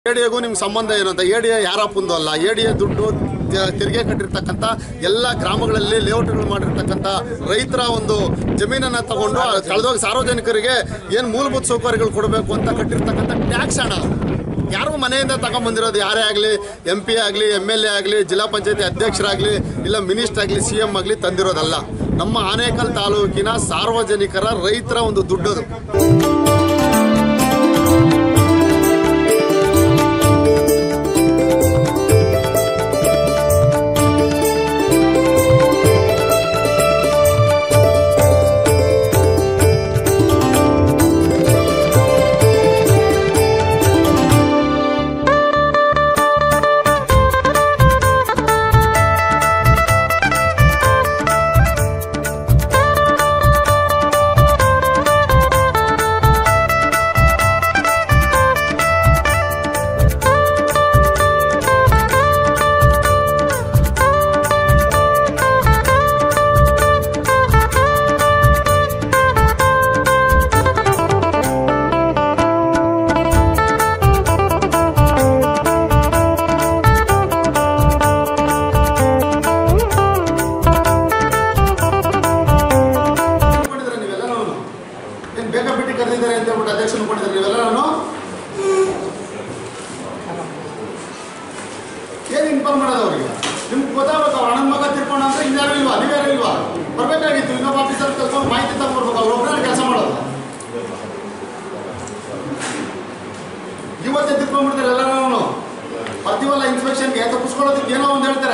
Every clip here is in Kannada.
ಎಡಿಎಗೂ ನಿಮ್ಗೆ ಸಂಬಂಧ ಏನು ಅಂತ ಎಡಿಎ ಯಾರಪ್ಪಂದು ಅಲ್ಲ ಎಡಿಎ ದುಡ್ಡು ತೆ- ತೆರಿಗೆ ಕಟ್ಟಿರ್ತಕ್ಕಂಥ ಎಲ್ಲ ಗ್ರಾಮಗಳಲ್ಲಿ ಲೇಔಟ್ಗಳು ಮಾಡಿರ್ತಕ್ಕಂಥ ರೈತರ ಒಂದು ಜಮೀನನ್ನ ತಗೊಂಡು ಕಳೆದೋಗಿ ಸಾರ್ವಜನಿಕರಿಗೆ ಏನು ಮೂಲಭೂತ ಸೌಕರ್ಯಗಳು ಕೊಡಬೇಕು ಅಂತ ಕಟ್ಟಿರ್ತಕ್ಕಂಥ ಟ್ಯಾಕ್ಸ್ ಹಣ ಯಾರು ಮನೆಯಿಂದ ತಗೊಂಬಂದಿರೋದು ಯಾರೇ ಆಗಲಿ ಎಂ ಪಿ ಆಗಲಿ ಎಮ್ ಎಲ್ ಎ ಆಗಲಿ ಜಿಲ್ಲಾ ಪಂಚಾಯತಿ ಅಧ್ಯಕ್ಷರಾಗಲಿ ಇಲ್ಲ ಮಿನಿಸ್ಟರ್ ಆಗಲಿ ಸಿ ಎಂ ಆಗಲಿ ತಂದಿರೋದಲ್ಲ ನಮ್ಮ ಆನೇಕಲ್ ತಾಲೂಕಿನ ಸಾರ್ವಜನಿಕರ ರೈತರ ಒಂದು ದುಡ್ಡದು ಮಾಡಿದ್ರೆ ನೀವೆಲ್ಲರೂ ಏನು ಬೇಕಾ ಬಿಟ್ಟು ಕರೆದಿದ್ದಾರೆ ಅಂತ ಹೇಳ್ಬಿಟ್ಟು ಅಧ್ಯಕ್ಷರು ಕೊಟ್ಟಿದ್ದಾರೆ ನೀವೆಲ್ಲರೂ ಏನು ಇನ್ಫಾರ್ಮ್ ಮಾಡೋದು ಅವ್ರಿಗೆ ನಿಮ್ಗೆ ಗೊತ್ತಾಗಬೇಕು ಅವ್ರ ಅಣ್ಣನ ಮಗ ತಿರ್ಕೊಂಡು ಅಂದ್ರೆ ಇನ್ಯಾರು ಇಲ್ವಾ ನೀವ್ಯಾರು ಇಲ್ವಾ ಬರ್ಬೇಕಾಗಿತ್ತು ಇನ್ನೊಬ್ಬ ಆಫೀಸರ್ ಕಲ್ತ್ಕೊಂಡು ಮಾಹಿತಿ ತಗೊಂಡ್ಬರ್ಬೇಕು ಅವ್ರು ಒಬ್ಬರೇ ಕೆಲಸ ಮಾಡೋದು ಇವತ್ತೇ ತಿರ್ಕೊಂಡ್ಬಿಡ್ತಾರೆ ಎಲ್ಲರೂ ಬರ್ತೀವಲ್ಲ ಇನ್ಸ್ಪೆಕ್ಷನ್ಗೆ ತಪ್ಪಿಸ್ಕೊಳ್ಳೋದಕ್ಕೆ ಏನೋ ಒಂದು ಹೇಳ್ತಾರೆ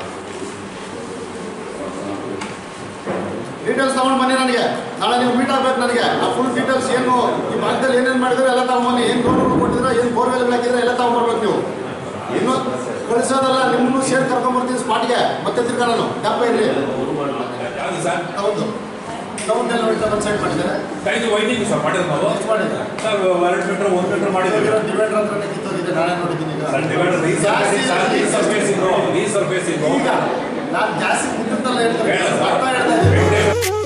ಡೀಟೇಲ್ಸ್ ತಗೊಂಡು ಬನ್ನಿ ನನಗೆ ನಾಳೆ ನೀವು ಮೀಟ್ ಆಗ್ಬೇಕು ನನಗೆ ಆ ಫುಲ್ ಡೀಟೇಲ್ಸ್ ಏನು ಈ ಭಾಗದಲ್ಲಿ ಏನೇನು ಮಾಡಿದ್ರೆ ಎಲ್ಲ ತಗೊಂಬನ್ನಿ ಏನು ರೋಡ್ ಕೊಟ್ಟಿದ್ರೆ ಏನು ಬೋರ್ವೆಲ್ ಹಾಕಿದ್ರೆ ಎಲ್ಲ ತಗೊಂಡ್ಬರ್ಬೇಕು ನೀವು ಇನ್ನು ಕಳಿಸೋದಲ್ಲ ನಿಮ್ಮನ್ನು ಸೇರಿ ಕರ್ಕೊಂಡ್ಬರ್ತೀನಿ ಸ್ಪಾಟ್ಗೆ ಮತ್ತೆ ತಿರ್ಗ ನಾನು ಡಬ್ಬ ಇರಲಿ ಯಾವುದು ಸರ್ ಹೌದು ಗೌರ್ಮೆಂಟ್ ನೋಡಿ ತಗೊಂಡು ಸೈಡ್ ಮಾಡಿದ್ದಾರೆ ಕೈದು ವೈದ್ಯಕೀಯ ಸರ್ ಮಾಡಿದ್ರು ನಾವು ಎಷ್ಟು ಮಾಡಿದ್ದಾರೆ ಸರ್ ಎರಡು ಮೀಟರ್ ಒಂದು ಮೀಟರ್ ಮಾಡಿದ್ದೀವಿ ಡಿವೈಡರ್ ಹತ್ರನೇ ಕಿತ್ತೋಗಿದೆ ನಾಳೆ ನೋಡಿದ್ದೀನಿ ಈಗ ಸರ್ ಡಿವೈಡರ್ ರೀಸರ್ಫೇಸಿಂಗು ರೀಸರ್ಫೇಸಿಂಗು ಈಗ ನಾನು ಜಾಸ್ತಿ ಮುಟ್ಟಿದ್ದಲ್ಲ ಹೇಳ್ತಾರೆ ಅರ್ಥ ಹೇಳ್ತಾ ಇದ್ದೀನಿ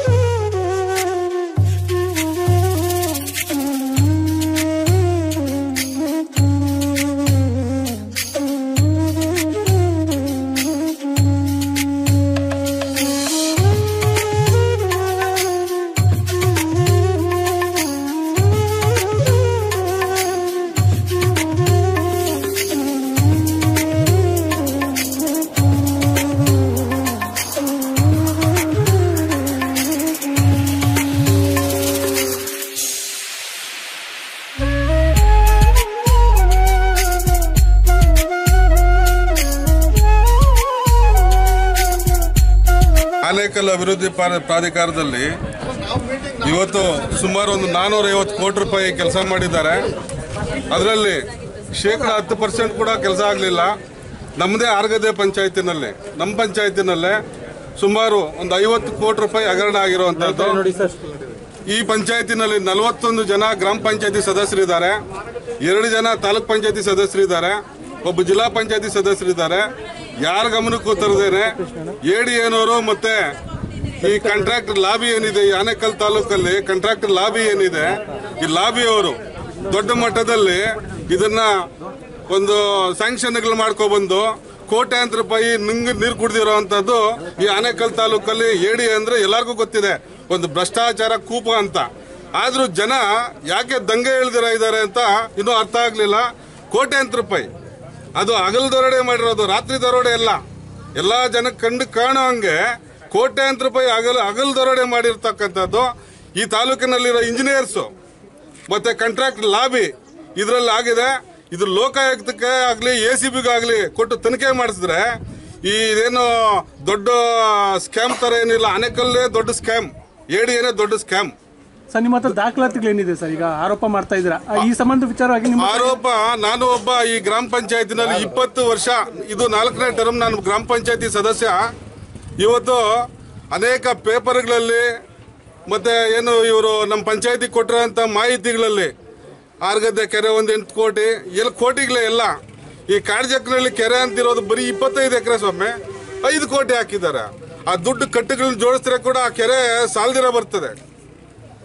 ಆನೇಕಲ್ ಅಭಿವೃದ್ಧಿ ಪ್ರಾ- ಪ್ರಾಧಿಕಾರದಲ್ಲಿ ನಾವು ಮೀಟಿಂಗ್ ಇವತ್ತು ಸುಮಾರು ಒಂದು ನಾನೂರ ಐವತ್ತು ಕೋಟಿ ರೂಪಾಯಿ ಕೆಲಸ ಮಾಡಿದ್ದಾರೆ ಅದರಲ್ಲಿ ಶೇಕಡ ಹತ್ತು ಪರ್ಸೆಂಟ್ ಕೂಡ ಕೆಲಸ ಆಗಲಿಲ್ಲ ನಮ್ಮದೇ ಆರ್ಗದೆ ಪಂಚಾಯತಿನಲ್ಲಿ ನಮ್ಮ ಪಂಚಾಯತಿನಲ್ಲೇ ಸುಮಾರು ಒಂದು ಐವತ್ತು ಕೋಟಿ ರೂಪಾಯಿ ಹಗರಣ ಆಗಿರುವಂಥದ್ದು ಈ ಪಂಚಾಯತಿನಲ್ಲಿ ನಲವತ್ತೊಂದು ಜನ ಗ್ರಾಮ ಪಂಚಾಯತಿ ಸದಸ್ಯರಿದ್ದಾರೆ ಎರಡು ಜನ ತಾಲೂಕ್ ಪಂಚಾಯತಿ ಸದಸ್ಯರಿದ್ದಾರೆ ಒಬ್ಬ ಜಿಲ್ಲಾ ಪಂಚಾಯತಿ ಸದಸ್ಯರಿದ್ದಾರೆ ಯಾರ ಗಮನಕ್ಕೂ ತರದೇನೆ ಎಡಿ ಏನವರು ಮತ್ತೆ ಈ ಕಾಂಟ್ರಾಕ್ಟರ್ ಲಾಬಿ ಏನಿದೆ ಈ ಆನೇಕಲ್ ತಾಲೂಕಲ್ಲಿ ಕಾಂಟ್ರಾಕ್ಟರ್ ಲಾಬಿ ಏನಿದೆ ಈ ಲಾಬಿಯವರು ದೊಡ್ಡ ಮಟ್ಟದಲ್ಲಿ ಇದನ್ನ ಒಂದು ಸ್ಯಾಂಕ್ಷನ್ಗಳು ಮಾಡ್ಕೊಬಂದು ಕೋಟ್ಯಾಂತರ ರೂಪಾಯಿ ನುಂಗ್ ನೀರು ಕುಡ್ದಿರೋವಂಥದ್ದು ಈ ಆನೇಕಲ್ ತಾಲೂಕಲ್ಲಿ ಏಡಿ ಅಂದ್ರೆ ಎಲ್ಲರಿಗೂ ಗೊತ್ತಿದೆ ಒಂದು ಭ್ರಷ್ಟಾಚಾರ ಕೂಪ ಅಂತ ಆದ್ರೂ ಜನ ಯಾಕೆ ದಂಗೆ ಇಳ್ದಿರ ಇದ್ದಾರೆ ಅಂತ ಇನ್ನೂ ಅರ್ಥ ಆಗ್ಲಿಲ್ಲ ಕೋಟ್ಯಾಂತರ ರೂಪಾಯಿ ಅದು ಹಗಲ್ ದರೋಡೆ ಮಾಡಿರೋದು ರಾತ್ರಿ ದರೋಡೆ ಅಲ್ಲ ಎಲ್ಲಾ ಜನಕ್ಕೆ ಕಂಡು ಕಾಣೋ ಹಂಗೆ ಕೋಟ್ಯಾಂತರ ರೂಪಾಯಿ ಹಗಲ್ ಹಗಲ್ ದರೋಡೆ ಮಾಡಿರ್ತಕ್ಕಂಥದ್ದು ಈ ತಾಲೂಕಿನಲ್ಲಿರೋ ಇಂಜಿನಿಯರ್ಸು ಮತ್ತೆ ಕಾಂಟ್ರಾಕ್ಟ್ ಲಾಬಿ ಇದರಲ್ಲಿ ಆಗಿದೆ ಇದು ಲೋಕಾಯುಕ್ತಕ್ಕೆ ಆಗಲಿ ಎ ಸಿ ಬಿಗಾಗಲಿ ಕೊಟ್ಟು ತನಿಖೆ ಮಾಡಿಸಿದ್ರೆ ಈ ಇದೇನು ದೊಡ್ಡ ಸ್ಕ್ಯಾಮ್ ತರ ಏನಿಲ್ಲ ಆನೆಕಲ್ಲೇ ದೊಡ್ಡ ಸ್ಕ್ಯಾಮ್ ಎಡಿ ಏನೇ ದೊಡ್ಡ ಸ್ಕ್ಯಾಮ್ ಸರ್ ನಿಮ್ಮ ಹತ್ರ ದಾಖಲಾತಿಗಳೇನಿದೆ ಸರ್ ಈಗ ಆರೋಪ ಮಾಡ್ತಾ ಇದ್ದೀರಾ ಆ, ಈ ಸಂಬಂಧ ವಿಚಾರವಾಗಿ ನಿಮ್ಮ ಆರೋಪ ನಾನು ಒಬ್ಬ ಈ ಗ್ರಾಮ ಪಂಚಾಯತಿನಲ್ಲಿ ಇಪ್ಪತ್ತು ವರ್ಷ ಇದು ನಾಲ್ಕನೇ ಟರ್ಮ್ ನಾನು ಗ್ರಾಮ ಪಂಚಾಯತಿ ಸದಸ್ಯ ಇವತ್ತು ಅನೇಕ ಪೇಪರ್ಗಳಲ್ಲಿ ಮತ್ತೆ ಏನು ಇವರು ನಮ್ಮ ಪಂಚಾಯತಿ ಕೊಟ್ಟಿರೋಂಥ ಮಾಹಿತಿಗಳಲ್ಲಿ ಆರ್ಗದ್ದೆ ಕೆರೆ ಒಂದು ಎಂಟು ಕೋಟಿ ಎಲ್ಲ ಕೋಟಿಗಳೇ ಎಲ್ಲ ಈ ಕಾಡ್ಜಕ್ನಲ್ಲಿ ಕೆರೆ ಅಂತಿರೋದು ಬರೀ ಇಪ್ಪತ್ತೈದು ಎಕರೆ ಸ್ವಾಮಿ ಐದು ಕೋಟಿ ಹಾಕಿದ್ದಾರೆ ಆ ದುಡ್ಡು ಕಟ್ಟುಗಳನ್ನ ಜೋಡಿಸಿದ್ರೆ ಕೂಡ ಆ ಕೆರೆ ಸಾಲ್ದಿರ ಬರ್ತದೆ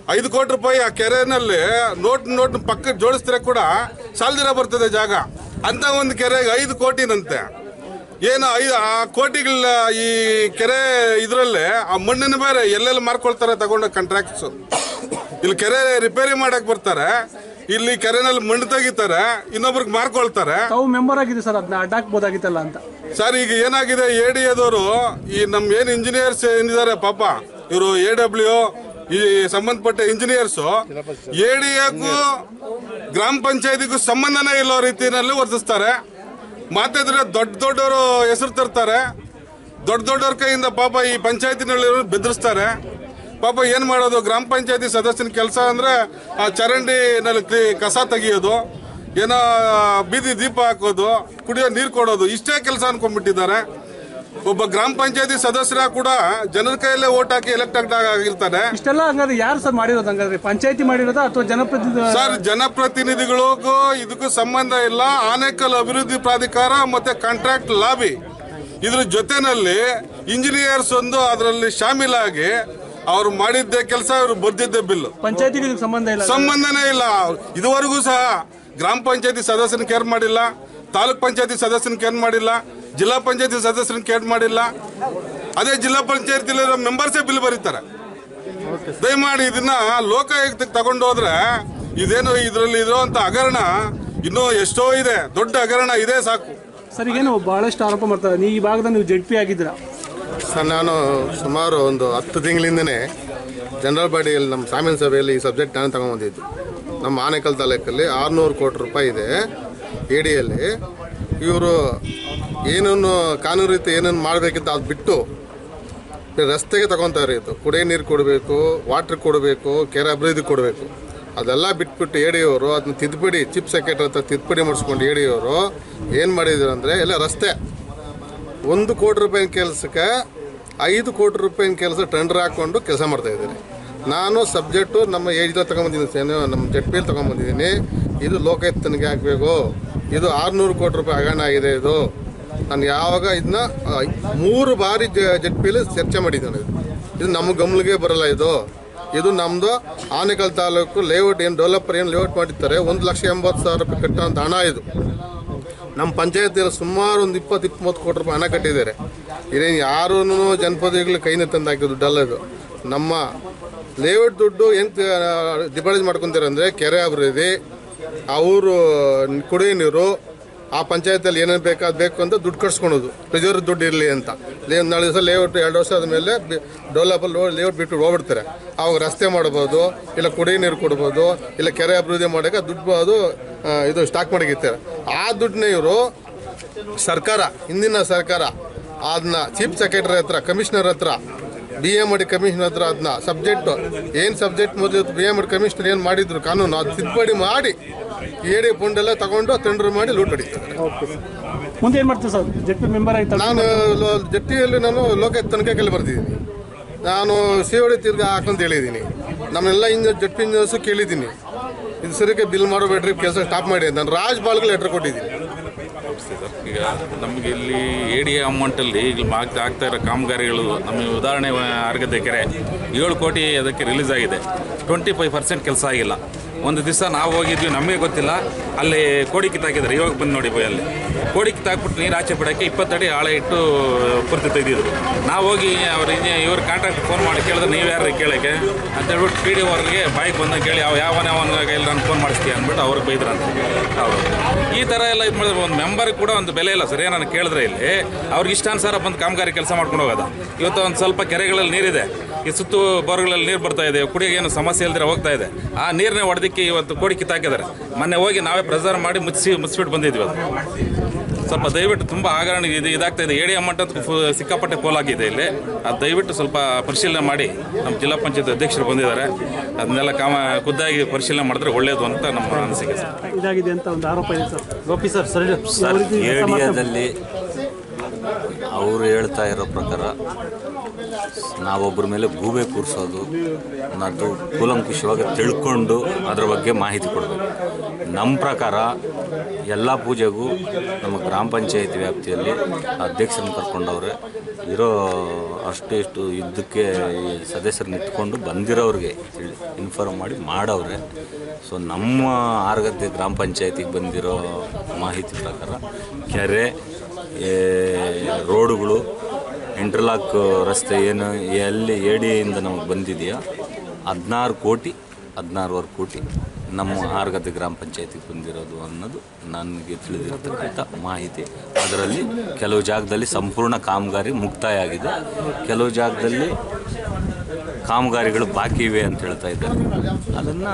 ಐದು ಕೋಟಿ ರೂಪಾಯಿ ಆ ಕೆರೆನಲ್ಲಿ ನೋಟ್ ನೋಟ್ ಪಕ್ಕ ಜೋಡಿಸಿದ್ರೆ ಕೂಡ ಸಾಲದಿರ ಬರ್ತದೆ ಜಾಗ ಅಂತ ಒಂದು ಕೆರೆಗೆ ಐದು ಕೋಟಿನಂತೆ ಏನು ಐದು ಆ ಕೋಟಿಗಳ ಈ ಕೆರೆ ಇದರಲ್ಲೇ ಆ ಮಣ್ಣನ್ನು ಬೇರೆ ಎಲ್ಲೆಲ್ಲಿ ಮಾರ್ಕೊಳ್ತಾರೆ ತಗೊಂಡು ಕಾಂಟ್ರಾಕ್ಟ್ಸ್ ಇಲ್ಲಿ ಕೆರೆ ರಿಪೇರಿ ಮಾಡಕ್ ಬರ್ತಾರೆ ಇಲ್ಲಿ ಕೆರೆನಲ್ಲಿ ಮಣ್ಣು ತೆಗಿತಾರೆ ಇನ್ನೊಬ್ರಿಗೆ ಮಾರ್ಕೊಳ್ತಾರೆ ತಾವು ಮೆಂಬರ್ ಆಗಿದೆ ಸರ್ ಅದನ್ನ ಅಡ್ಡಾಕ್ಬೋದಾಗಿತ್ತಲ್ಲ ಅಂತ ಸರ್ ಈಗ ಏನಾಗಿದೆ ಎ ಡಿ ಎದವರು ಈ ನಮ್ ಏನ್ ಇಂಜಿನಿಯರ್ಸ್ ಏನಿದ್ದಾರೆ ಪಾಪ ಇವರು ಎ ಡಬ್ಲ್ಯೂ ಈ ಸಂಬಂಧಪಟ್ಟ ಇಂಜಿನಿಯರ್ಸ್ ಎ ಡಿ ಎಗೂ ಗ್ರಾಮ ಪಂಚಾಯತಿಗೂ ಸಂಬಂಧನೇ ಇಲ್ಲೋ ರೀತಿಯಲ್ಲಿ ವರ್ತಿಸ್ತಾರೆ ಮಾತಾಡಿದ್ರೆ ದೊಡ್ಡ ದೊಡ್ಡವರು ಹೆಸರು ತರ್ತಾರೆ ದೊಡ್ಡ ದೊಡ್ಡವ್ರ ಕೈಯಿಂದ ಪಾಪ ಈ ಪಂಚಾಯತಿನಲ್ಲಿರೋ ಬೆದರಿಸ್ತಾರೆ ಪಾಪ ಏನ್ ಮಾಡೋದು ಗ್ರಾಮ ಪಂಚಾಯತಿ ಸದಸ್ಯನ ಕೆಲಸ ಅಂದ್ರೆ ಆ ಚರಂಡಿನಲ್ಲಿ ಕ್ಲಿ- ಕಸ ತೆಗಿಯೋದು ಏನೋ ಬೀದಿ ದೀಪ ಹಾಕೋದು ಕುಡಿಯೋ ನೀರು ಕೊಡೋದು ಇಷ್ಟೇ ಕೆಲಸ ಅನ್ಕೊಂಡ್ಬಿಟ್ಟಿದ್ದಾರೆ ಒಬ್ಬ ಗ್ರಾಮ ಪಂಚಾಯತಿ ಸದಸ್ಯರ ಕೂಡ ಜನರ ಕೈಯಲ್ಲೇ ಓಟ್ ಹಾಕಿ ಎಲೆಕ್ಟ್ ಆಗಿರ್ತಾರೆ ಇಷ್ಟೆಲ್ಲ ಹಂಗಾದ್ರೆ ಯಾರು ಸರ್ ಮಾಡಿರೋದು ಹಂಗಾದ್ರೆ ಪಂಚಾಯತಿ ಮಾಡಿರೋದಾ ಅಥವಾ ಜನಪ್ರತಿನಿಧಿ ಸರ್ ಜನಪ್ರತಿನಿಧಿಗಳಿಗೂ ಇದಕ್ಕೂ ಸಂಬಂಧ ಇಲ್ಲ ಆನೇಕಲ್ ಅಭಿವೃದ್ಧಿ ಪ್ರಾಧಿಕಾರ ಮತ್ತೆ ಕಾಂಟ್ರಾಕ್ಟ್ ಲಾಬಿ ಇದ್ರ ಜೊತೆನಲ್ಲಿ ಇಂಜಿನಿಯರ್ಸ್ ಒಂದು ಅದರಲ್ಲಿ ಶಾಮೀಲಾಗಿ ಅವ್ರು ಮಾಡಿದ್ದೆ ಕೆಲಸ ಇವ್ರು ಬರ್ದಿದ್ದೆ ಬಿಲ್ ಪಂಚಾಯತಿಗೆ ಇದಕ್ಕೆ ಸಂಬಂಧ ಇಲ್ಲ ಸಂಬಂಧನೇ ಇಲ್ಲ ಇದುವರೆಗೂ ಸಹ ಗ್ರಾಮ ಪಂಚಾಯತಿ ಸದಸ್ಯನ ಕೇರ್ ಮಾಡಿಲ್ಲ ತಾಲೂಕ್ ಪಂಚಾಯತಿ ಸದಸ್ಯನ ಕೇರ್ ಮಾಡಿಲ್ಲ ಜಿಲ್ಲಾ ಪಂಚಾಯತಿ ಸದಸ್ಯನ ಕೇರ್ ಮಾಡಿಲ್ಲ ಅದೇ ಜಿಲ್ಲಾ ಪಂಚಾಯತಿಲಿರೋ ಮೆಂಬರ್ಸೇ ಬಿಲ್ ಬರೀತಾರೆ ದಯಮಾಡಿ ಇದನ್ನ ಲೋಕಾಯುಕ್ತಕ್ಕೆ ತಗೊಂಡು ಹೋದ್ರೆ ಇದೇನು ಇದರಲ್ಲಿ ಇರುವಂತ ಹಗರಣ ಇನ್ನೂ ಎಷ್ಟೋ ಇದೆ ದೊಡ್ಡ ಹಗರಣ ಇದೆ ಸಾಕು ಸರ್ ಈಗೇನು ಬಹಳಷ್ಟು ಆರೋಪ ಮಾಡ್ತಾರೆ ನೀವು ಈ ಭಾಗದಲ್ಲಿ ನೀವು ಜಡ್ ಪಿ ಆಗಿದ್ದೀರಾ ಸರ್ ನಾನು ಸುಮಾರು ಒಂದು ಹತ್ತು ತಿಂಗಳಿಂದನೇ ಜನರಲ್ ಬಾಡಿಯಲ್ಲಿ ನಮ್ಮ ಸಾಮಾನ್ಯ ಸಭೆಯಲ್ಲಿ ಈ ಸಬ್ಜೆಕ್ಟ್ ನಾನು ತಗೊಂಬಂದಿದ್ದು ನಮ್ಮ ಆನೇಕಲ್ ತಾಲೂಕಲ್ಲಿ ಆರುನೂರು ಕೋಟಿ ರೂಪಾಯಿ ಇದೆ ಎ ಡಿಯಲ್ಲಿ ಇವರು ಏನನ್ನು ಕಾನೂನು ರೀತಿ ಏನನ್ನು ಮಾಡಬೇಕಿತ್ತು ಅದು ಬಿಟ್ಟು ರಸ್ತೆಗೆ ತಗೊತಾರೆ ಇದು ಕುಡಿಯೋ ನೀರು ಕೊಡಬೇಕು ವಾಟ್ರ್ ಕೊಡಬೇಕು ಕೆರೆ ಅಭಿವೃದ್ಧಿ ಕೊಡಬೇಕು ಅದೆಲ್ಲ ಬಿಟ್ಬಿಟ್ಟು ಎ ಡಿ ಅವರು ಅದನ್ನ ತಿದ್ದುಪಡಿ ಚೀಫ್ ಸೆಕ್ರೆಟರಿ ಹತ್ರ ತಿದ್ದುಪಡಿ ಮಾಡಿಸ್ಕೊಂಡು ಎ ಡಿ ಅವರು ಏನು ಮಾಡಿದ್ರು ಅಂದರೆ ಎಲ್ಲ ರಸ್ತೆ ಒಂದು ಕೋಟಿ ರೂಪಾಯಿನ ಕೆಲಸಕ್ಕೆ ಐದು ಕೋಟಿ ರೂಪಾಯಿನ ಕೆಲಸ ಟೆಂಡರ್ ಹಾಕ್ಕೊಂಡು ಕೆಲಸ ಮಾಡ್ತಾ ಇದ್ದಾರೆ ನಾನು ಸಬ್ಜೆಕ್ಟು ನಮ್ಮ ಏಜ್లో ತಗೊಂಬಂದಿದ್ದೀನಿ ಸೇನೆ ನಮ್ಮ ಜಡ್ ಪಿಯಲ್ಲಿ ತಗೊಂಬಂದಿದ್ದೀನಿ ಇದು ಲೋಕಾಯುಕ್ತನಿಗೆ ಹಾಕಬೇಕು ಇದು ಆರುನೂರು ಕೋಟಿ ರೂಪಾಯಿ ಹಗರಣ ಆಗಿದೆ ಇದು ನಾನು ಯಾವಾಗ ಇದನ್ನ ಮೂರು ಬಾರಿ ಜಡ್ ಪಿಯಲ್ಲಿ ಚರ್ಚೆ ಮಾಡಿದ್ದೇನೆ ಇದು. ಇದು ನಮ್ಮ ಗಮನಿಗೆ ಬರಲ್ಲ ಇದು ಇದು ನಮ್ಮದು ಆನೇಕಲ್ ತಾಲೂಕು ಲೇಔಟ್ ಏನು ಡೆವಲಪರ್ ಏನು ಲೇಔಟ್ ಮಾಡಿರ್ತಾರೆ ಒಂದು ಲಕ್ಷ ಎಂಬತ್ತು ಸಾವಿರ ರೂಪಾಯಿ ಕಟ್ಟೋಂಥ ಹಣ ಇದು ನಮ್ಮ ಪಂಚಾಯತಿಯಲ್ಲಿ ಸುಮಾರು ಒಂದು ಇಪ್ಪತ್ತು ಇಪ್ಪತ್ತು ಕೋಟಿ ರೂಪಾಯಿ ಹಣ ಕಟ್ಟಿದ್ದಾರೆ ಇದೇನು ಯಾರೂ ಜನಪದಿಗಳು ಕೈನ ತಂದು ಹಾಕಿದ ದುಡ್ಡಲ್ಲ ಇದು ನಮ್ಮ ಲೇಔಟ್ ದುಡ್ಡು ಏನು ಡಿಪಾಸಿಟ್ ಮಾಡ್ಕೊಂತಾರೆ ಅಂದರೆ ಕೆರೆ ಅಭಿವೃದ್ಧಿ ಅವರು ಕುಡಿಯೋ ನೀರು ಆ ಪಂಚಾಯತಿಯಲ್ಲಿ ಏನೇನು ಬೇಕು ಅದು ಬೇಕು ಅಂತ ದುಡ್ಡು ಕಟ್ಸ್ಕೊಳೋದು ರಿಸರ್ವ್ ದುಡ್ಡು ಇರಲಿ ಅಂತ ಲೇ ನಾಳೆ ದಿವಸ ಲೇಔಟ್ ಎರಡು ವರ್ಷ ಆದಮೇಲೆ ಡೆವಲಪಲ್ಲಿ ಲೇಔಟ್ ಬಿಟ್ಟು ಹೋಗ್ಬಿಡ್ತಾರೆ ಅವಾಗ ರಸ್ತೆ ಮಾಡ್ಬೋದು ಇಲ್ಲ ಕುಡಿಯೋ ನೀರು ಕೊಡ್ಬೋದು ಇಲ್ಲ ಕೆರೆ ಅಭಿವೃದ್ಧಿ ಮಾಡೋಕೆ ದುಡ್ಡು ಅದು ಆ, ಇದು ಸ್ಟಾಕ್ ಮಾಡಿರ್ತಾರೆ ಆ ದುಡ್ಡನ್ನ ಇವರು ಸರ್ಕಾರ ಹಿಂದಿನ ಸರ್ಕಾರ ಅದನ್ನ ಚೀಫ್ ಸೆಕ್ರೆಟರಿ ಹತ್ರ ಕಮಿಷನರ್ ಹತ್ರ ಬಿ ಎಮ್ ಡಿ ಕಮಿಷನರ್ ಹತ್ರ ಅದನ್ನ ಸಬ್ಜೆಕ್ಟು ಏನು ಸಬ್ಜೆಕ್ಟ್ ಮೊದಲು ಬಿ ಎಮ್ ಡಿ ಕಮಿಷನರ್ ಏನು ಮಾಡಿದ್ರು ಕಾನೂನು ಅದು ತಿದ್ದುಪಡಿ ಮಾಡಿ ಎ ಡಿ ಫಂಡ್ ಎಲ್ಲ ತಗೊಂಡು ಟೆಂಡರ್ ಮಾಡಿ ಲೂಟ್ ಹೊಡಿತಾರೆ ಮುಂದೆ ಏನು ಮಾಡ್ತೀವಿ ಸರ್ ಜಡ್ ಪಿ ಮೆಂಬರ್ ಆಗಿ ತಗೊಂಡು ನಾನು ಲೋ- ಜಟ್ಟಿಯಲ್ಲಿ ನಾನು ಲೋಕಾಯುಕ್ತ ತನಿಖೆಗೆ ಬರ್ತಿದ್ದೀನಿ ನಾನು ಸಿ ಒ ಡಿ ತಿರ್ಗಿ ಹಾಕಂತ ಹೇಳಿದ್ದೀನಿ ನಮ್ಮೆಲ್ಲ ಇಂಜ ಜಟ್ ಇಂಜಿನಿಯರ್ಸು ಕೇಳಿದ್ದೀನಿ ಇದು ಸರಿಗೆ ಬಿಲ್ ಮಾಡಬೇಡ್ರಿ ಕೆಲಸ ಸ್ಟಾಪ್ ಮಾಡಿ ಅಂತ. ನಾನು ರಾಜ್ ಬಾಲ್ಗೆ ಲೆಟರ್ ಕೊಟ್ಟಿದ್ದೀನಿ ಸರ್ ಈಗ ನಮಗೆ ಇಲ್ಲಿ ಎ ಡಿ ಅಮೌಂಟಲ್ಲಿ ಇಲ್ಲಿ ಆಗ್ತಾ ಆಗ್ತಾ ಇರೋ ಕಾಮಗಾರಿಗಳು ನಮಗೆ ಉದಾಹರಣೆ ಅರ್ಗದೆ ಕೆರೆ ಏಳು ಕೋಟಿ ಅದಕ್ಕೆ ರಿಲೀಸ್ ಆಗಿದೆ ಟ್ವೆಂಟಿ ಫೈವ್ ಪರ್ಸೆಂಟ್ ಕೆಲಸ ಆಗಿಲ್ಲ ಒಂದು ದಿವಸ ನಾವು ಹೋಗಿದ್ವಿ ನಮಗೆ ಗೊತ್ತಿಲ್ಲ ಅಲ್ಲಿ ಕೋಡಿ ಕಿತ್ತಾಕಿದ್ದಾರೆ ಇವಾಗ ಬಂದು ನೋಡಿ ಬೈ ಅಲ್ಲಿ ಕೋಡಿ ಕಿತ್ತಾಕ್ಬಿಟ್ಟು ನೀರು ಆಚೆ ಬಿಡೋಕ್ಕೆ ಇಪ್ಪತ್ತಡಿ ಆಳೆ ಇಟ್ಟು ಪೂರ್ತಿ ತೆಗೆದಿದ್ರು ನಾವು ಹೋಗಿ ಅವ್ರ ಇವ್ರ ಕಾಂಟ್ರಾಕ್ಟ್ ಫೋನ್ ಮಾಡಿ ಕೇಳಿದ್ರೆ ನೀವು ಯಾರು ಕೇಳೋಕ್ಕೆ ಅಂತ ಹೇಳ್ಬಿಟ್ಟು ಪಿ ಡಿ ಅವ್ರಿಗೆ ಬಾಯಿಗೆ ಬಂದಾಗ ಕೇಳಿ ಯಾವ ಯಾವನ ಯಾವನ ಕೈಯಲ್ಲಿ ನಾನು ಫೋನ್ ಮಾಡಿಸ್ತೀಯ ಅಂದ್ಬಿಟ್ಟು ಅವ್ರಿಗೆ ಬೈದ್ರಂತೆ ಹೌದು ಈ ಥರ ಎಲ್ಲ ಇದು ಮಾಡಿದ್ರೆ ಒಂದು ಮೆಂಬರ್ಗೆ ಕೂಡ ಒಂದು ಬೆಲೆ ಇಲ್ಲ ಸರ್ ನಾನು ಕೇಳಿದ್ರೆ ಇಲ್ಲಿ ಅವ್ರಿಗೆ ಇಷ್ಟಾನುಸಾರ ಬಂದು ಕಾಮಗಾರಿ ಕೆಲಸ ಮಾಡ್ಕೊಂಡು ಹೋಗೋದು ಇವತ್ತು ಒಂದು ಸ್ವಲ್ಪ ಕೆರೆಗಳಲ್ಲಿ ನೀರಿದೆ ಈ ಸುತ್ತು ಬೋರ್ಗಳಲ್ಲಿ ನೀರು ಬರ್ತಾ ಇದೆ ಕುಡಿಯೋಕೆ ಏನು ಸಮಸ್ಯೆ ಇಲ್ದಿರ ಹೋಗ್ತಾ ಇದೆ ಆ ನೀರನ್ನೇ ಹೊಡೆದಕ್ಕೆ ಇವತ್ತು ಕೋಡಿ ಕಿತ್ತಾಕಿದ್ದಾರೆ ಮೊನ್ನೆ ಹೋಗಿ ನಾವೇ ಪ್ರೆಸರ್ ಮಾಡಿ ಮುಚ್ಚಿಸಿ ಮುಚ್ಚಿಬಿಟ್ಟು ಬಂದಿದ್ವಿ ಅದು ಸ್ವಲ್ಪ ದಯವಿಟ್ಟು ತುಂಬ ಹಗರಣ ಇದು ಇದಾಗ್ತಾ ಇದೆ ಎಡಿ ಅಮೌಂಟ್ ಅಂತ ಫು- ಸಿಕ್ಕಾಪಟ್ಟೆ ಪೋಲಾಗಿದೆ ಇಲ್ಲಿ ಅದು ದಯವಿಟ್ಟು ಸ್ವಲ್ಪ ಪರಿಶೀಲನೆ ಮಾಡಿ ನಮ್ಮ ಜಿಲ್ಲಾ ಪಂಚಾಯತ್ ಅಧ್ಯಕ್ಷರು ಬಂದಿದ್ದಾರೆ ಅದನ್ನೆಲ್ಲ ಕಾಮ ಖುದ್ದಾಗಿ ಪರಿಶೀಲನೆ ಮಾಡಿದ್ರೆ ಒಳ್ಳೆಯದು ಅಂತ ನಮ್ಮ ಅನಿಸಿಕೆ ಸರ್ ಇದಾಗಿದೆ ಅಂತ ಒಂದು ಆರೋಪ ಇದೆ ಸರ್ ಗೋಪಿ ಸರ್ ಸರಿ ಯಾವ ರೀತಿ ಕೆಲಸ ಮಾಡ್ತಾರೆ? ಏರಿಯಾದಲ್ಲಿ ಅವರು ಹೇಳ್ತಾ ಇರೋ ಪ್ರಕಾರ ನಾವೊಬ್ಬರ ಮೇಲೆ ಗೂಬೆ ಕೂರಿಸೋದು ಅನ್ನೋದು ಕೂಲಂಕುಷವಾಗಿ ತಿಳ್ಕೊಂಡು ಅದ್ರ ಬಗ್ಗೆ ಮಾಹಿತಿ ಕೊಡಬೇಕು ನಮ್ಮ ಪ್ರಕಾರ ಎಲ್ಲ ಪೂಜೆಗೂ ನಮ್ಮ ಗ್ರಾಮ ಪಂಚಾಯತಿ ವ್ಯಾಪ್ತಿಯಲ್ಲಿ ಅಧ್ಯಕ್ಷರನ್ನ ಕರ್ಕೊಂಡವ್ರೆ ಇರೋ ಅಷ್ಟು ಇಷ್ಟು ಯುದ್ಧಕ್ಕೆ ಈ ಸದಸ್ಯರನ್ನ ಇಟ್ಕೊಂಡು ಬಂದಿರೋರಿಗೆ ಇನ್ಫಾರ್ಮ್ ಮಾಡಿ ಮಾಡವ್ರೆ ಸೊ ನಮ್ಮ ಆರ್ಗದ್ದೆ ಗ್ರಾಮ ಪಂಚಾಯತಿಗೆ ಬಂದಿರೋ ಮಾಹಿತಿ ಪ್ರಕಾರ ಕೆರೆ ಏ, ರೋಡುಗಳು ಇಂಟರ್ಲಾಕ್ ರಸ್ತೆ ಏನು ಎಲ್ಲಿ ಎಡಿಯಿಂದ ನಮಗೆ ಬಂದಿದೆಯೋ ಹದಿನಾರು ಕೋಟಿ ಹದಿನಾರುವರೆ ಕೋಟಿ ನಮ್ಮ ಆರ್ಗದ್ದೆ ಗ್ರಾಮ ಪಂಚಾಯತಿಗೆ ಬಂದಿರೋದು ಅನ್ನೋದು ನನಗೆ ತಿಳಿದಿರ್ತಕ್ಕಂಥ ಮಾಹಿತಿ ಅದರಲ್ಲಿ ಕೆಲವು ಜಾಗದಲ್ಲಿ ಸಂಪೂರ್ಣ ಕಾಮಗಾರಿ ಮುಕ್ತಾಯ ಆಗಿದೆ ಕೆಲವು ಜಾಗದಲ್ಲಿ ಕಾಮಗಾರಿಗಳು ಬಾಕಿ ಇವೆ ಅಂತ ಹೇಳ್ತಾ ಇದ್ದಾರೆ ಅದನ್ನು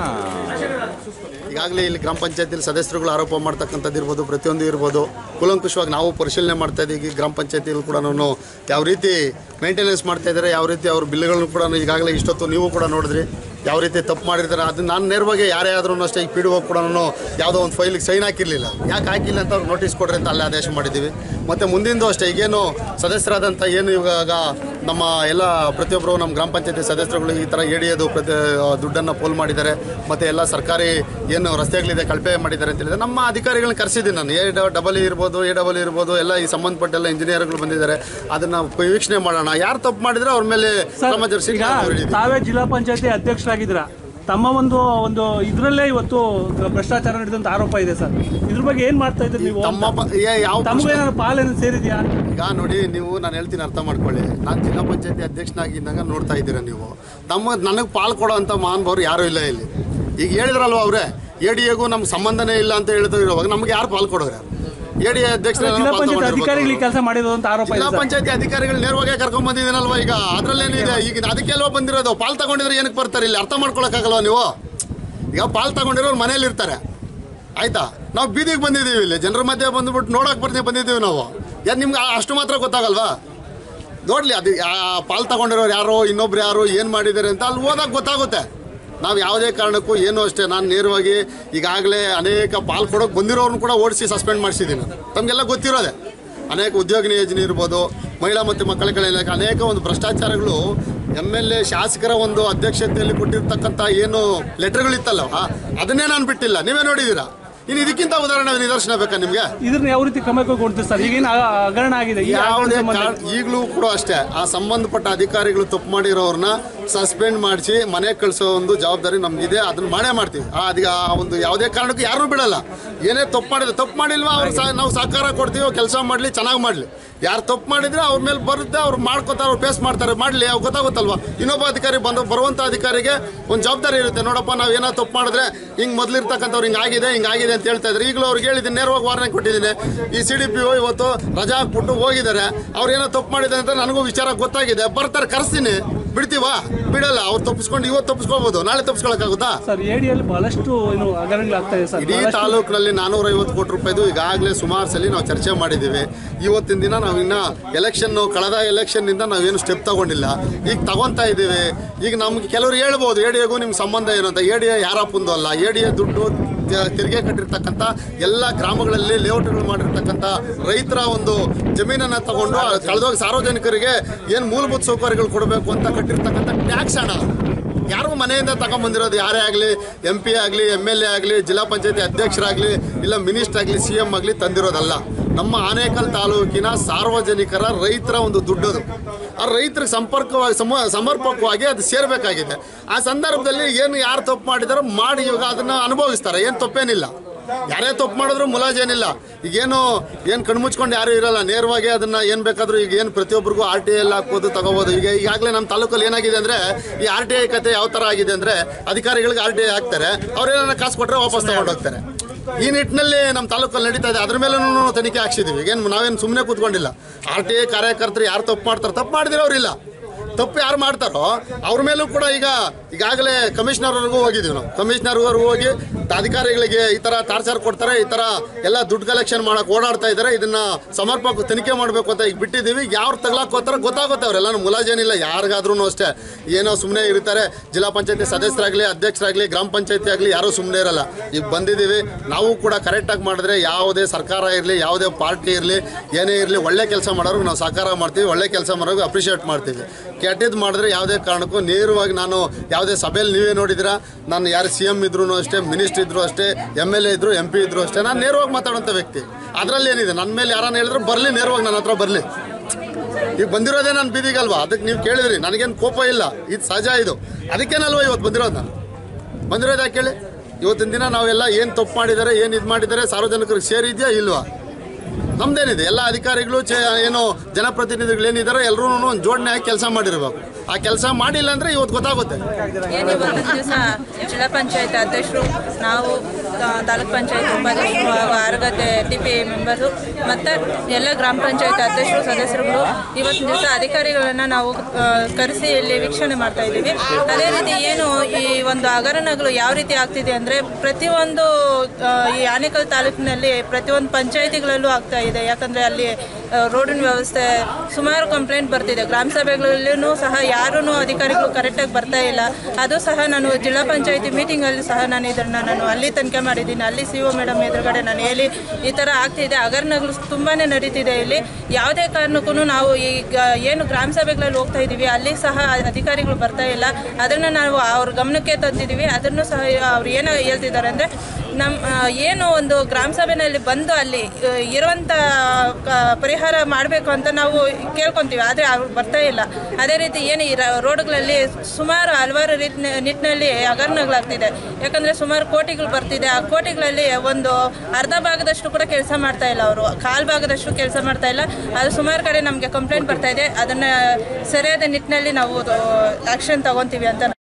ಈಗಾಗಲೇ ಇಲ್ಲಿ ಗ್ರಾಮ ಪಂಚಾಯತಿಲಿ ಸದಸ್ಯರುಗಳು ಆರೋಪ ಮಾಡ್ತಕ್ಕಂಥದ್ದು ಇರ್ಬೋದು ಪ್ರತಿಯೊಂದು ಇರ್ಬೋದು ಕೂಲಂಕುಷವಾಗಿ ನಾವು ಪರಿಶೀಲನೆ ಮಾಡ್ತಾ ಇದ್ದೀವಿ ಗ್ರಾಮ ಪಂಚಾಯತಿಗಳು ಕೂಡ ಯಾವ ರೀತಿ ಮೇಂಟೆನೆನ್ಸ್ ಮಾಡ್ತಾ ಇದ್ದಾರೆ ಯಾವ ರೀತಿ ಅವ್ರ ಬಿಲ್ಗಳನ್ನು ಕೂಡ ಈಗಾಗಲೇ ಇಷ್ಟೊತ್ತು ನೀವು ಕೂಡ ನೋಡಿದ್ರಿ ಯಾವ ರೀತಿ ತಪ್ಪು ಮಾಡಿರ್ತಾರೆ ಅದನ್ನ ನಾನು ನೇರವಾಗಿ ಯಾರೇ ಆದ್ರೂ ಅಷ್ಟೇ ಈಗ ಪಿ ಡಿ ಕೂಡ ಯಾವುದೋ ಒಂದು ಫೈಲಿಗೆ ಸೈನ್ ಹಾಕಿರಲಿಲ್ಲ ಯಾಕೆ ಹಾಕಿಲ್ಲ ಅಂತ ಅವ್ರು ನೋಟಿಸ್ ಕೊಡ್ರಿ ಅಂತ ಅಲ್ಲೇ ಆದೇಶ ಮಾಡಿದ್ದೀವಿ ಮತ್ತು ಮುಂದಿಂದು ಅಷ್ಟೇ ಈಗೇನು ಸದಸ್ಯರಾದಂಥ ಏನು ಇವಾಗ ನಮ್ಮ ಎಲ್ಲ ಪ್ರತಿಯೊಬ್ಬರು ನಮ್ಮ ಗ್ರಾಮ ಪಂಚಾಯತಿ ಸದಸ್ಯರುಗಳು ಈ ಥರ ಎಡಿಯೋದು ಪ್ರತಿ ದುಡ್ಡನ್ನು ಪೋಲ್ ಮಾಡಿದ್ದಾರೆ ಮತ್ತು ಎಲ್ಲ ಸರ್ಕಾರಿ ಏನು ರಸ್ತೆಗಳಿದೆ ಕಳಪೆ ಮಾಡಿದ್ದಾರೆ ಅಂತ ಹೇಳಿದ್ರೆ ನಮ್ಮ ಅಧಿಕಾರಿಗಳನ್ನ ಕರೆಸಿದ್ದೀನಿ ನಾನು ಎ ಡಬಲ್ ಇರ್ಬೋದು ಎ ಡಬಲ್ ಇರ್ಬೋದು ಎಲ್ಲ ಈ ಸಂಬಂಧಪಟ್ಟ ಎಲ್ಲ ಇಂಜಿನಿಯರ್ಗಳು ಬಂದಿದ್ದಾರೆ ಅದನ್ನು ವೀಕ್ಷಣೆ ಮಾಡೋಣ ಯಾರು ತಪ್ಪು ಮಾಡಿದ್ರೆ ಅವ್ರ ಮೇಲೆ ಕ್ರಮ ಜರುಗಿಸಿ ಈಗ ನಾವು ಹಿಡಿದೀವಿ. ತಾವೇ ಜಿಲ್ಲಾ ಪಂಚಾಯತಿ ಅಧ್ಯಕ್ಷರಾಗಿದ್ದೀರಾ ತಮ್ಮ ಒಂದು ಒಂದು ಇದರಲ್ಲೇ ಇವತ್ತು ಭ್ರಷ್ಟಾಚಾರ ನಡೆದಂತ ಆರೋಪ ಇದೆ ಸರ್ ಇದ್ರ ಬಗ್ಗೆ ಏನ್ ಮಾಡ್ತಾ ಇದ್ದೀರಿ ನೀವು ತಮ್ಮ ಪ- ಏ- ಯಾವ ತಮಗೂ ಪ್ರಶ್ನೆ- ಏನಾದ್ರು ಪಾಲೇನು ಸೇರಿದ್ಯಾ ಈಗ ನೋಡಿ ನೀವು ನಾನು ಹೇಳ್ತೀನಿ ಅರ್ಥ ಮಾಡ್ಕೊಳ್ಳಿ ನಾನು ಜಿಲ್ಲಾ ಪಂಚಾಯತಿ ಅಧ್ಯಕ್ಷನಾಗಿದ್ದಾಗ ನೋಡ್ತಾ ಇದ್ದೀರಾ ನೀವು ನಮ್ಮ ನನಗೆ ಪಾಲ್ ಕೊಡೋ ಅಂಥ ಮಹಾನುಭಾವರು ಯಾರೂ ಇಲ್ಲ ಇಲ್ಲಿ ಈಗ ಹೇಳಿದ್ರಲ್ವ ಅವರೇ ಎ ಡಿ ಎಗೂ ನಮ್ಗೆ ಸಂಬಂಧನೇ ಇಲ್ಲ ಅಂತ ಹೇಳ್ತಾ ಇರುವಾಗ ನಮ್ಗೆ ಯಾರು ಪಾಲ್ ಕೊಡೋರು ಎ ಡಿ ಅಧ್ಯಕ್ಷ ಜಿಲ್ಲಾ ಪಂಚಾಯತ್ ಅಧಿಕಾರಿಗಳಿಗೆ ಕೆಲಸ ಮಾಡಿರೋದು ಅಂತ ಆರೋಪ ಇದೆ ಜಿಲ್ಲಾ ಸರ್ ಪಂಚಾಯತಿ ಅಧಿಕಾರಿಗಳು ನೇರವಾಗಿ ಕರ್ಕೊಂಡ್ ಬಂದಿದ್ದೀನಲ್ವಾ ಈಗ ಅದ್ರಲ್ಲೇನಿದೆ ಈಗ ಅದಕ್ಕೆ ಅಲ್ವಾ ಬಂದಿರೋದು ಪಾಲ್ ತಗೊಂಡಿದ್ರೆ ಏನಕ್ಕೆ ಬರ್ತಾರೆ ಇಲ್ಲಿ ಅರ್ಥ ಮಾಡ್ಕೊಳಕ್ಕಾಗಲ್ವಾ ನೀವು ಈಗ ಪಾಲ್ ತಗೊಂಡಿರೋರು ಮನೇಲಿ ಇರ್ತಾರೆ ಆಯ್ತಾ ನಾವು ಬೀದಿಗೆ ಬಂದಿದ್ದೀವಿ ಇಲ್ಲಿ ಜನರ ಮಧ್ಯೆ ಬಂದ್ಬಿಟ್ಟು ನೋಡಕ್ ಬರ್ತೀವಿ ಬಂದಿದ್ದೀವಿ ನಾವು ಯಾರು ನಿಮ್ಗೆ ಆ- ಅಷ್ಟು ಮಾತ್ರ ಗೊತ್ತಾಗಲ್ವಾ ನೋಡ್ಲಿ ಅದು ಯಾ- ಪಾಲ್ ತಗೊಂಡಿರೋರು ಯಾರು ಇನ್ನೊಬ್ರು ಯಾರು ಏನು ಮಾಡಿದ್ದಾರೆ ಅಂತ ಅಲ್ಲಿ ಹೋದಾಗ ಗೊತ್ತಾಗುತ್ತೆ ನಾವು ಯಾವುದೇ ಕಾರಣಕ್ಕೂ ಏನೂ ಅಷ್ಟೇ ನಾನು ನೇರವಾಗಿ ಈಗಾಗಲೇ ಅನೇಕ ಪಾಲ್ ಕೊಡೋಕೆ ಬಂದಿರೋರ್ನು ಕೂಡ ಓಡಿಸಿ ಸಸ್ಪೆಂಡ್ ಮಾಡಿಸಿದ್ದೀನಿ ತಮಗೆಲ್ಲ ಗೊತ್ತಿರೋದೆ ಅನೇಕ ಉದ್ಯೋಗ ಯೋಜನೆ ಇರ್ಬೋದು ಮಹಿಳಾ ಮತ್ತು ಮಕ್ಕಳ ಕಡೆ ಇಲಾಖೆ ಅನೇಕ ಒಂದು ಭ್ರಷ್ಟಾಚಾರಗಳು ಎಮ್ ಎಲ್ ಎ ಶಾಸಕರ ಒಂದು ಅಧ್ಯಕ್ಷತೆಯಲ್ಲಿ ಕೊಟ್ಟಿರ್ತಕ್ಕಂಥ ಏನು ಲೆಟರ್ಗಳಿತ್ತಲ್ಲ ಅದನ್ನೇ ನಾನು ಬಿಟ್ಟಿಲ್ಲ ನೀವೇ ನೋಡಿದ್ದೀರಾ ಇನ್ನು ಇದಕ್ಕಿಂತ ಉದಾಹರಣೆ ನಿದರ್ಶನ ಬೇಕಾ ನಿಮಗೆ ಇದನ್ನ ಯಾವ ರೀತಿ ಕ್ರಮ ಕೈಗೊಳ್ತೀವಿ ಸರ್ ಈಗೇನು ಆ- ಹಗರಣ ಆಗಿದೆ ಈ ಹಗರಣದ ಯಾವುದೇ ಸಂಬಂಧ- ಕಾರಣ ಈಗಲೂ ಕೂಡ ಅಷ್ಟೇ ಆ ಸಂಬಂಧಪಟ್ಟ ಅಧಿಕಾರಿಗಳು ತಪ್ಪು ಮಾಡಿರೋರನ್ನ ಸಸ್ಪೆಂಡ್ ಮಾಡಿಸಿ ಮನೆಗೆ ಕಳಿಸೋ ಒಂದು ಜವಾಬ್ದಾರಿ ನಮಗಿದೆ ಅದನ್ನ ಮಾಡೇ ಮಾಡ್ತೀವಿ ಆ ಅಧಿಕ ಆ ಒಂದು ಯಾವುದೇ ಕಾರಣಕ್ಕೂ ಯಾರೂ ಬಿಡಲ್ಲ ಏನೇ ತಪ್ಪು ಮಾಡಿದ್ರೆ ತಪ್ಪು ಮಾಡಿಲ್ವಾ ಅವ್ರಿಗೆ ಸಹ ನಾವು ಸಹಕಾರ ಕೊಡ್ತೀವಿ ಕೆಲಸ ಮಾಡಲಿ ಚೆನ್ನಾಗಿ ಮಾಡಲಿ ಯಾರು ತಪ್ಪು ಮಾಡಿದ್ರೆ ಅವ್ರ ಮೇಲೆ ಬರುತ್ತೆ ಅವ್ರು ಮಾಡ್ಕೋತಾರೆ ಅವ್ರು ಫೇಸ್ ಮಾಡ್ತಾರೆ ಮಾಡಲಿ ಅವ್ರು ಗೊತ್ತಾಗುತ್ತಲ್ವಾ ಇನ್ನೊಬ್ಬ ಅಧಿಕಾರಿ ಬಂದು ಬರುವಂಥ ಅಧಿಕಾರಿಗೆ ಒಂದು ಜವಾಬ್ದಾರಿ ಇರುತ್ತೆ ನೋಡಪ್ಪ ನಾವು ಏನೋ ತಪ್ಪು ಮಾಡಿದ್ರೆ ಹಿಂಗೆ ಮೊದಲಿರ್ತಕ್ಕಂಥವ್ರು ಹಿಂಗೆ ಆಗಿದೆ ಹಿಂಗೆ ಆಗಿದೆ ಅಂತ ಹೇಳ್ತಾ ಇದ್ದಾರೆ ಈಗಲೂ ಅವ್ರಿಗೆ ಹೇಳಿದ್ದೀನಿ ನೇರವಾಗಿ ವಾರ್ನಿಂಗ್ ಕೊಟ್ಟಿದ್ದೀನಿ ಈ ಸಿ ಡಿ ಪಿ ಓ ಇವತ್ತು ರಜಾ ಹಾಕ್ಬಿಟ್ಟು ಹೋಗಿದ್ದಾರೆ ಅವ್ರು ಏನೋ ತಪ್ಪು ಮಾಡಿದ್ದಾರೆ ಅಂತ ನನಗೂ ವಿಚಾರ ಗೊತ್ತಾಗಿದೆ ಬರ್ತಾರೆ ಕರೆಸ್ತೀನಿ ಬಿಡ್ತೀವಾ ಬಿಡಲ್ಲ ಅವ್ರು ತಪ್ಪಿಸ್ಕೊಂಡು ಇವತ್ತು ತಪ್ಪಿಸ್ಕೊಬೋದು ನಾಳೆ ತಪ್ಪಿಸ್ಕೊಳಕ್ಕಾಗುತ್ತಾ ಸರ್ ಎಡಿಯಲ್ಲಿ ಬಹಳಷ್ಟು ಏನು ಹಗರಣಗಳಾಗ್ತಾ ಇದೆ ಸರ್ ಇಡೀ ಬಹಳಷ್ಟು- ತಾಲೂಕಿನಲ್ಲಿ ನಾನೂರ ಐವತ್ತು ಕೋಟಿ ರೂಪಾಯಿದು ಈಗಾಗಲೇ ಸುಮಾರು ಸಲ ನಾವು ಚರ್ಚೆ ಮಾಡಿದ್ದೀವಿ ಇವತ್ತಿನ ದಿನ ನಾವು ಇನ್ನ ಎಲೆಕ್ಷನ್ ಕಳೆದ ಎಲೆಕ್ಷನ್ನಿಂದ ನಾವೇನು ಸ್ಟೆಪ್ ತಗೊಂಡಿಲ್ಲ ಈಗ ತಗೊಂತಾ ಇದ್ದೀವಿ ಈಗ ನಮ್ಗೆ ಕೆಲವರು ಹೇಳ್ಬೋದು ಎ ಡಿ ಎಗೂ ನಿಮ್ಗೆ ಸಂಬಂಧ ಏನು ಅಂತ ಎ ಡಿ ಎ ಯಾರಪ್ಪಂದು ಅಲ್ಲ ಎ ಡಿ ಎ ದುಡ್ಡು ತ- ತೆರಿಗೆ ಕಟ್ಟಿರ್ತಕ್ಕಂಥ ಎಲ್ಲ ಗ್ರಾಮಗಳಲ್ಲಿ ಲೇಔಟ್ಗಳು ಮಾಡಿರ್ತಕ್ಕಂಥ ರೈತರ ಒಂದು ಜಮೀನನ್ನು ತಗೊಂಡು ಕಳೆದೋಗಿ ಸಾರ್ವಜನಿಕರಿಗೆ ಏನು ಮೂಲಭೂತ ಸೌಕರ್ಯಗಳು ಕೊಡಬೇಕು ಅಂತ ಕಟ್ಟಿರ್ತಕ್ಕಂಥ ಟ್ಯಾಕ್ಸ್ ಹಣ ಯಾರು ಮನೆಯಿಂದ ತಗೊಂಬಂದಿರೋದು ಯಾರೇ ಆಗಲಿ ಎಂ ಪಿ ಆಗಲಿ ಎಮ್ ಎಲ್ ಎ ಆಗಲಿ ಜಿಲ್ಲಾ ಪಂಚಾಯತಿ ಅಧ್ಯಕ್ಷರಾಗಲಿ ಇಲ್ಲ ಮಿನಿಸ್ಟರ್ ಆಗಲಿ ಸಿ ಎಂ ಆಗಲಿ ತಂದಿರೋದಲ್ಲ ನಮ್ಮ ಆನೇಕಲ್ ತಾಲೂಕಿನ ಸಾರ್ವಜನಿಕರ ರೈತರ ಒಂದು ದುಡ್ಡದು ಆ ರೈತರಿಗೆ ಸಂಪರ್ಕವಾಗಿ ಸಮ ಸಮರ್ಪಕವಾಗಿ ಅದು ಸೇರಬೇಕಾಗಿದೆ ಆ ಸಂದರ್ಭದಲ್ಲಿ ಏನು ಯಾರು ತಪ್ಪು ಮಾಡಿದಾರೋ ಮಾಡಿ ಇವಾಗ ಅದನ್ನು ಅನುಭವಿಸ್ತಾರೆ ಏನು ತಪ್ಪೇನಿಲ್ಲ ಯಾರೇ ತಪ್ಪು ಮಾಡಿದ್ರು ಮುಲಾಜೇನಿಲ್ಲ ಈಗೇನು ಏನು ಕಣ್ಮುಚ್ಕೊಂಡು ಯಾರು ಇರಲ್ಲ ನೇರವಾಗಿ ಅದನ್ನ ಏನು ಬೇಕಾದ್ರೂ ಈಗ ಏನು ಪ್ರತಿಯೊಬ್ಬರಿಗೂ ಆರ್ ಟಿ ಐ ಎಲ್ಲ ಹಾಕ್ಬೋದು ತಗೋಬೋದು ಈಗ ಈಗಾಗಲೇ ನಮ್ಮ ತಾಲೂಕಲ್ಲಿ ಏನಾಗಿದೆ ಅಂದರೆ ಈ ಆರ್ ಟಿ ಐ ಕತೆ ಯಾವ ಥರ ಆಗಿದೆ ಅಂದರೆ ಅಧಿಕಾರಿಗಳಿಗೆ ಆರ್ ಟಿ ಐ ಹಾಕ್ತಾರೆ ಅವ್ರೇನಾರ ಕಾಸು ಕೊಟ್ಟರೆ ವಾಪಸ್ ತಗೊಂಡು ಹೋಗ್ತಾರೆ ಈ ನಿಟ್ಟಿನಲ್ಲಿ ನಮ್ಮ ತಾಲೂಕಲ್ಲಿ ನಡೀತಾ ಇದೆ ಅದ್ರ ಮೇಲೂ ತನಿಖೆ ಹಾಕ್ಸಿದ್ದೀವಿ ಏನು ನಾವೇನು ಸುಮ್ಮನೆ ಕೂತ್ಕೊಂಡಿಲ್ಲ ಆರ್ ಟಿ ಐ ಕಾರ್ಯಕರ್ತರು ಯಾರು ತಪ್ಪು ಮಾಡ್ತಾರೆ ತಪ್ಪು ಮಾಡಿದಿರೋರಿಲ್ಲ ತಪ್ಪು ಯಾರು ಮಾಡ್ತಾರೋ ಅವ್ರ ಮೇಲೂ ಕೂಡ ಈಗ ಈಗಾಗಲೇ ಕಮಿಷನರ್ವರೆಗೂ ಹೋಗಿದ್ದೀವಿ ನಾವು ಕಮಿಷನರ್ವರೆಗೂ ಹೋಗಿ ಅಧಿಕಾರಿಗಳಿಗೆ ಈ ಥರ ಟಾರ್ಚರ್ ಕೊಡ್ತಾರೆ ಈ ಥರ ಎಲ್ಲ ದುಡ್ಡು ಕಲೆಕ್ಷನ್ ಮಾಡಕ್ಕೆ ಓಡಾಡ್ತಾ ಇದ್ದಾರೆ ಇದನ್ನ ಸಮರ್ಪಕ ತನಿಖೆ ಮಾಡಬೇಕು ಅಂತ ಈಗ ಬಿಟ್ಟಿದ್ದೀವಿ ಯಾರು ತಗ್ಲಾಕ್ ಹೋಗ್ತಾರೆ ಗೊತ್ತಾಗುತ್ತೆ ಅವರೆಲ್ಲ ಮುಲಾಜೇನಿಲ್ಲ ಯಾರಿಗಾದ್ರೂ ಅಷ್ಟೇ ಏನೋ ಸುಮ್ಮನೆ ಇರ್ತಾರೆ ಜಿಲ್ಲಾ ಪಂಚಾಯತಿ ಸದಸ್ಯರಾಗಲಿ ಅಧ್ಯಕ್ಷರಾಗಲಿ ಗ್ರಾಮ ಪಂಚಾಯತಿ ಆಗಲಿ ಯಾರೂ ಸುಮ್ಮನೆ ಇರಲ್ಲ ಈಗ ಬಂದಿದ್ದೀವಿ ನಾವು ಕೂಡ ಕರೆಕ್ಟಾಗಿ ಮಾಡಿದ್ರೆ ಯಾವುದೇ ಸರ್ಕಾರ ಇರಲಿ ಯಾವುದೇ ಪಾರ್ಟಿ ಇರಲಿ ಏನೇ ಇರಲಿ ಒಳ್ಳೆ ಕೆಲಸ ಮಾಡೋರು ನಾವು ಸಹಕಾರ ಮಾಡ್ತೀವಿ ಒಳ್ಳೆ ಕೆಲಸ ಮಾಡೋರು ಅಪ್ರಿಷಿಯೇಟ್ ಮಾಡ್ತೀವಿ ಕೆಟ್ಟದ್ದು ಮಾಡಿದ್ರೆ ಯಾವುದೇ ಕಾರಣಕ್ಕೂ ನೇರವಾಗಿ ನಾನು ಯಾವುದೇ ಸಭೆಯಲ್ಲಿ ನೀವೇ ನೋಡಿದಿರಾ ನಾನು ಯಾರು ಸಿ ಎಮ್ ಇದ್ರು ಅಷ್ಟೇ ಮಿನಿಸ್ಟರ್ ಇದ್ರು ಅಷ್ಟೇ ಎಮ್ ಎಲ್ ಎ ಇದ್ರು ಎಂ ಪಿ ಇದ್ರು ಅಷ್ಟೇ ನಾನು ನೇರವಾಗಿ ಮಾತಾಡೋಂಥ ವ್ಯಕ್ತಿ ಅದರಲ್ಲಿ ಏನಿದೆ ನನ್ನ ಮೇಲೆ ಯಾರನ್ನ ಹೇಳಿದ್ರು ಬರಲಿ ನೇರವಾಗಿ ನನ್ನ ಹತ್ರ ಬರಲಿ ಈಗ ಬಂದಿರೋದೇ ನಾನು ಬೀದಿಗಲ್ವಾ ಅದಕ್ಕೆ ನೀವು ಕೇಳಿದ್ರಿ ನನಗೇನು ಕೋಪ ಇಲ್ಲ ಇದು ಸಹಜ ಇದು ಅದಕ್ಕೇನಲ್ವಾ ಇವತ್ತು ಬಂದಿರೋದು ನಾನು ಬಂದಿರೋದು ಯಾಕೆ ಕೇಳಿ ಇವತ್ತಿನ ದಿನ ನಾವೆಲ್ಲ ಏನು ತಪ್ಪು ಮಾಡಿದ್ದಾರೆ ಏನು ಇದು ಮಾಡಿದ್ದಾರೆ ಸಾರ್ವಜನಿಕರಿಗೆ ಸೇರಿದೆಯಾ ಇಲ್ವಾ ನಮ್ದೇನಿದೆ ಎಲ್ಲ ಅಧಿಕಾರಿಗಳು ಚೇ ಏನು ಜನಪ್ರತಿನಿಧಿಗಳು ಏನಿದ್ದಾರೆ ಎಲ್ಲರೂ ಒಂದು ಜೋಡಣೆ ಆಗಿ ಕೆಲಸ ಮಾಡಿರ್ಬೇಕು ಆ ಕೆಲಸ ಮಾಡಿಲ್ಲ ಅಂದರೆ ಇವತ್ತು ಗೊತ್ತಾಗುತ್ತೆ ಏನು ಇವತ್ತಿನ ದಿವಸ ಜಿಲ್ಲಾ ಪಂಚಾಯತ್ ಅಧ್ಯಕ್ಷರು ನಾವು ಆ, ತಾಲೂಕ್ ಪಂಚಾಯತ್ ಉಪಾಧ್ಯಕ್ಷರು ಹಾಗೂ ಆರಗತೆ ಟಿ ಪಿ ಮೆಂಬರ್ಸು ಮತ್ತು ಎಲ್ಲ ಗ್ರಾಮ ಪಂಚಾಯತ್ ಅಧ್ಯಕ್ಷರು ಸದಸ್ಯರುಗಳು ಇವತ್ತಿನ ದಿವಸ ಅಧಿಕಾರಿಗಳನ್ನು ನಾವು ಆ, ಕರೆಸಿ ಇಲ್ಲಿ ವೀಕ್ಷಣೆ ಮಾಡ್ತಾ ಇದ್ದೀವಿ ಅದೇ ರೀತಿ ಏನು ಈ ಒಂದು ಹಗರಣಗಳು ಯಾವ ರೀತಿ ಆಗ್ತಿದೆ ಅಂದರೆ ಪ್ರತಿಯೊಂದು ಆ, ಈ ಆನೇಕಲ್ ತಾಲೂಕಿನಲ್ಲಿ ಪ್ರತಿಯೊಂದು ಪಂಚಾಯತಿಗಳಲ್ಲೂ ಆಗ್ತಾ ಇದೆ ಯಾಕಂದರೆ ಅಲ್ಲಿ ಆ, ರೋಡಿನ ವ್ಯವಸ್ಥೆ ಸುಮಾರು ಕಂಪ್ಲೇಂಟ್ ಬರ್ತಿದೆ ಗ್ರಾಮ ಸಭೆಗಳಲ್ಲೂ ಸಹ ಯಾರೂ ಅಧಿಕಾರಿಗಳು ಕರೆಕ್ಟಾಗಿ ಬರ್ತಾ ಇಲ್ಲ ಅದು ಸಹ ನಾನು ಜಿಲ್ಲಾ ಪಂಚಾಯತಿ ಮೀಟಿಂಗಲ್ಲಿ ಸಹ ನಾನು ಇದನ್ನು ನಾನು ಅಲ್ಲಿ ತನಿಖೆ ಮಾಡಿದ್ದೀನಿ ಅಲ್ಲಿ ಸಿ ಒ ಮೇಡಮ್ ಎದುರುಗಡೆ ನಾನು ಹೇಳಿ ಈ ಥರ ಆಗ್ತಿದೆ ಹಗರಣಗಳು ತುಂಬಾ ನಡೀತಿದೆ ಇಲ್ಲಿ ಯಾವುದೇ ಕಾರಣಕ್ಕೂ ನಾವು ಈಗ ಏನು ಗ್ರಾಮ ಸಭೆಗಳಲ್ಲಿ ಹೋಗ್ತಾ ಇದ್ದೀವಿ ಅಲ್ಲಿ ಸಹ ಅಧಿಕಾರಿಗಳು ಬರ್ತಾ ಇಲ್ಲ ಅದನ್ನು ನಾವು ಅವ್ರ ಗಮನಕ್ಕೆ ತಂದಿದ್ದೀವಿ ಅದನ್ನು ಸಹ ಅವ್ರು ಏನೋ ಹೇಳ್ತಿದ್ದಾರೆ ಅಂದರೆ ನಮ್ಮ ಆ, ಏನು ಒಂದು ಗ್ರಾಮ ಸಭೆಯಲ್ಲಿ ಬಂದು ಅಲ್ಲಿ ಆ, ಇರುವಂಥ ಕ- ಪರಿಹಾರ ಮಾಡಬೇಕು ಅಂತ ನಾವು ಕೇಳ್ಕೊತೀವಿ ಆದರೆ ಅವ್ರು ಬರ್ತಾ ಇಲ್ಲ ಅದೇ ರೀತಿ ಏನು ಈ ರ- ರೋಡ್ಗಳಲ್ಲಿ ಸುಮಾರು ಹಲವಾರು ರೀತಿ ನಿಟ್ಟಿನಲ್ಲಿ ಹಗರಣಗಳಾಗ್ತಿದೆ ಯಾಕಂದರೆ ಸುಮಾರು ಕೋಟಿಗಳು ಬರ್ತಿದೆ ಆ ಕೋಟಿಗಳಲ್ಲಿ ಒಂದು ಅರ್ಧ ಭಾಗದಷ್ಟು ಕೂಡ ಕೆಲಸ ಮಾಡ್ತಾ ಇಲ್ಲ ಅವರು ಕಾಲು ಭಾಗದಷ್ಟು ಕೆಲಸ ಮಾಡ್ತಾ ಇಲ್ಲ ಅದು ಸುಮಾರು ಕಡೆ ನಮಗೆ ಕಂಪ್ಲೇಂಟ್ ಬರ್ತಾ ಇದೆ ಅದನ್ನು ಸರಿಯಾದ ನಿಟ್ಟಿನಲ್ಲಿ ನಾವು ಆ್ಯಕ್ಷನ್ ತಗೊತೀವಿ ಅಂತ